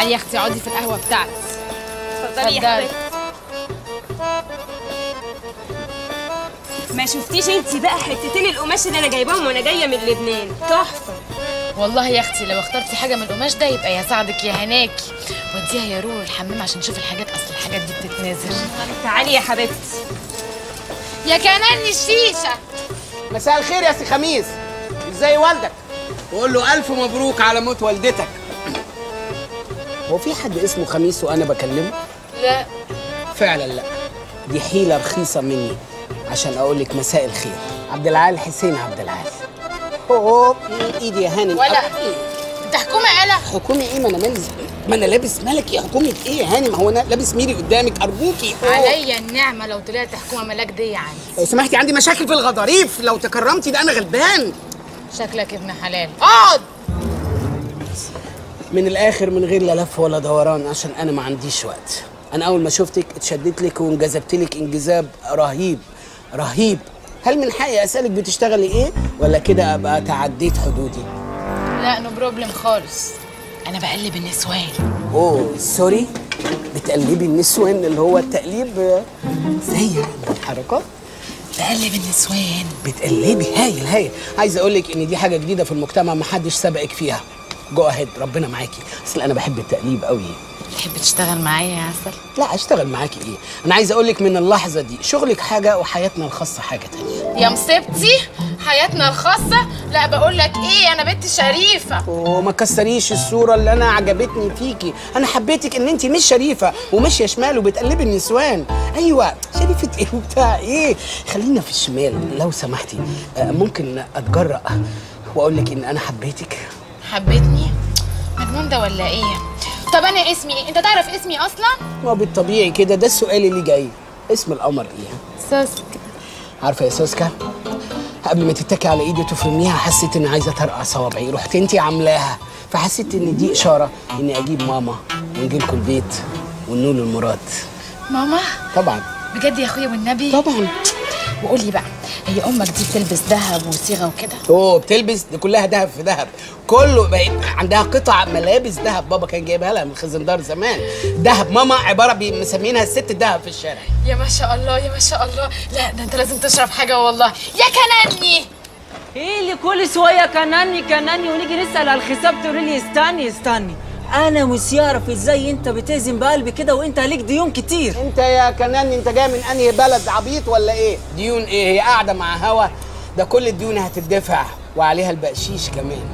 تعالي يا اختي اقعدي في القهوه بتاعتي اتفضلي يا حبيبتي ما شفتيش انت بقى حتتين القماش اللي انا جايباهم وانا جايه من لبنان تحفه والله يا اختي لو اخترتي حاجه من القماش ده يبقى يساعدك يا هناكي وديها يا رورو الحمام عشان نشوف الحاجات اصل الحاجات دي بتتنازل تعالي يا حبيبتي يا كناني الشيشه مساء الخير يا سي خميس ازاي والدك وقول له الف مبروك على موت والدتك هو في حد اسمه خميس وانا بكلمه لا فعلا لا دي حيله رخيصه مني عشان اقول لك مساء الخير عبد العال حسين عبد العال اوه ايدي يا هانم ولا أب- انت حكومه قلق حكومي ايه ما انا مالي ما انا لابس ملكي حكومه ايه يا هانم هو انا لابس ميري قدامك ارجوكي أوه. عليا النعمه لو طلعت حكومه ملاك دي يعني لو سمحتي عندي مشاكل في الغضاريف لو تكرمتي ده انا غلبان شكلك ابن حلال اقعد من الاخر من غير لا لف ولا دوران عشان انا ما عنديش وقت انا اول ما شفتك اتشدت لك وانجذبت لك انجذاب رهيب رهيب هل من حقي اسالك بتشتغلي ايه ولا كده ابقى تعديت حدودي لا نو بروبلم خالص انا بقلب النسوان اوه سوري بتقلبي النسوان اللي هو التقليب آه، زي الحركات بقلب النسوان بتقلبي هايل هايل عايز اقول لك ان دي حاجه جديده في المجتمع ما حدش سبقك فيها جو اهيد ربنا معاكي اصل انا بحب التقليب قوي تحب تشتغل معايا يا عسل لا اشتغل معاكي ايه انا عايز اقول لك من اللحظه دي شغلك حاجه وحياتنا الخاصه حاجه تانية يا مصيبتي حياتنا الخاصه لا بقول لك ايه انا بنت شريفه وما كسريش الصوره اللي انا عجبتني فيكي انا حبيتك ان انت مش شريفه وماشيه شمال وبتقلبي النسوان ايوه شريفه ايه وبتاع ايه خلينا في الشمال لو سمحتي آه، ممكن اتجرأ واقول لك ان انا حبيتك حبيتني مجنون ده ولا ايه طب انا اسمي ايه انت تعرف اسمي اصلا ما بالطبيعي كده ده السؤال اللي جاي اسم القمر ايه سوسك عارفه يا سوسكا قبل ما تتكي على ايدي وتفرميها حسيت اني عايزه ترقع صوابعي رحت انت عاملاها فحسيت ان دي اشاره اني اجيب ماما ونجي لكم البيت ونقول المراد ماما طبعا بجد يا اخويا والنبي طبعا وقولي بقى هي امك دي بتلبس ذهب وصيغه وكده اوه بتلبس دي كلها ذهب في ذهب كله بقت عندها قطع ملابس ذهب بابا كان جايبها لها من خزندار زمان ذهب ماما عباره بي- مسمينها الست الذهب في الشارع يا ما شاء الله يا ما شاء الله لا ده انت لازم تشرب حاجه والله يا كناني ايه اللي كل شويه كناني كناني ونيجي نسال على الحساب تقولي لي استني استني انا مش يعرف ازاي انت بتهزم بقلبي كده وانت عليك ديون كتير انت يا كنان انت جاي من انهي بلد عبيط ولا ايه ديون ايه هي قاعده مع هوا ده كل الديون هتدفع وعليها البقشيش كمان